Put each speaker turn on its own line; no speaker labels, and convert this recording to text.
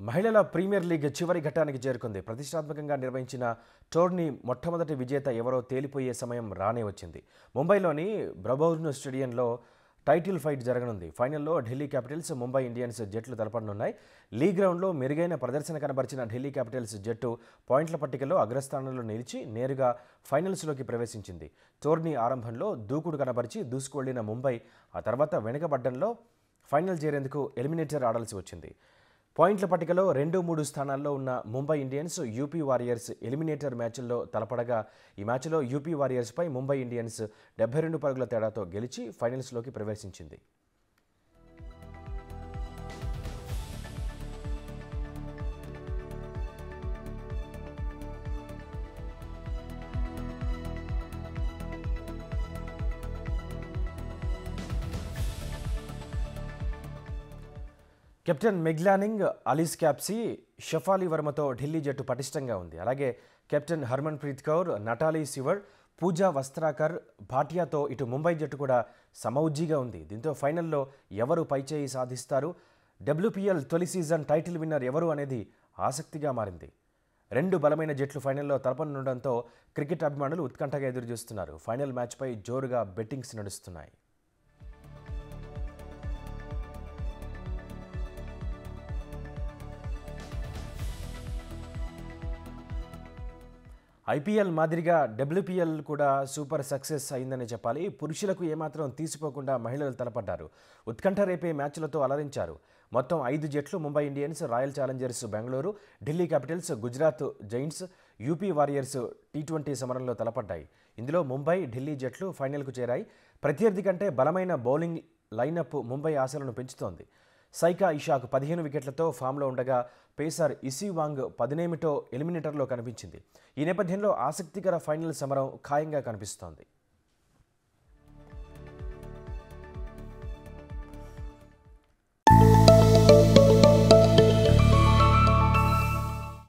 మహిళల premier league చివరి ఘట్టానికి చేరుకుంది ప్రతిష్టాత్మకంగా నిర్వహించిన టోర్నీ మొట్టమొదటి విజేత ఎవరో తేలిపోయే సమయం రానే వచ్చింది ముంబైలోని బ్రబౌర్న్ స్టేడియంలో టైటిల్ ఫైట్ జరగనుంది ఫైనల్లో ఢిల్లీ క్యాపిటల్స్ ముంబై ఇండియన్స్ జట్లు తలపడనున్నాయి లీగ్ గ్రౌండ్లో మెరుగైన ప్రదర్శన కనబరిచిన ఢిల్లీ క్యాపిటల్స్ జట్టు పాయింట్ల పట్టికలో అగ్రస్థానంలో నిలిచి నేరుగా ఫైనల్స్లోకి ప్రవేశించింది టోర్నీ ఆరంభంలో దూకుడు కనబరిచి దూసుకువెళ్లిన ముంబై ఆ తర్వాత వెనుకబడ్డంలో ఫైనల్ చేరేందుకు ఎలిమినేటర్ ఆడాల్సి వచ్చింది పాయింట్ల పట్టికలో రెండు మూడు స్థానాల్లో ఉన్న Mumbai Indians UP Warriors eliminator మ్యాచ్ల్లో తలపడగా ఈ మ్యాచ్లో యూపీ వారియర్స్పై ముంబై ఇండియన్స్ డెబ్బై రెండు పరుగుల తేడాతో గెలిచి ఫైనల్స్లోకి ప్రవేశించింది captain Meg Lanning Alice Capsey Shafali వర్మతో ఢిల్లీ జట్టు పటిష్టంగా ఉంది అలాగే captain Harmanpreet Kaur Natalie Sciver Pooja Vastrakar భాటియాతో ఇటు ముంబై జట్టు కూడా సమౌజ్జీగా ఉంది దీంతో ఫైనల్లో ఎవరు పైచేయి సాధిస్తారు డబ్ల్యూపీఎల్ తొలి సీజన్ టైటిల్ విన్నర్ ఎవరు అనేది ఆసక్తిగా మారింది రెండు బలమైన జట్లు ఫైనల్లో తలపనుండడంతో క్రికెట్ అభిమానులు ఉత్కంఠగా ఎదురుచూస్తున్నారు ఫైనల్ మ్యాచ్పై జోరుగా బెట్టింగ్స్ నడుస్తున్నాయి ఐపీఎల్ మాదిరిగా డబ్ల్యూపీఎల్ కూడా సూపర్ సక్సెస్ అయిందని చెప్పాలి పురుషులకు ఏమాత్రం తీసిపోకుండా మహిళలు తలపడ్డారు ఉత్కంఠ రేపే మ్యాచ్లతో అలరించారు మొత్తం ఐదు జట్లు Mumbai Indians Royal Challengers Bengaluru Delhi Capitals Gujarat Giants UP Warriors T twenty సమరంలో తలపడ్డాయి ఇందులో ముంబై ఢిల్లీ జట్లు ఫైనల్కు చేరాయి ప్రత్యర్థి కంటే బలమైన బౌలింగ్ లైనప్ ముంబై ఆశలను పెంచుతోంది సైకా ఇషాక్ పదిహేను వికెట్లతో ఫామ్లో ఉండగా పేసర్ ఇసీవాంగ్ పదినేమిటో ఎలిమినేటర్లో కనిపించింది ఈ నేపథ్యంలో ఆసక్తికర ఫైనల్ సమరం ఖాయంగా కనిపిస్తోంది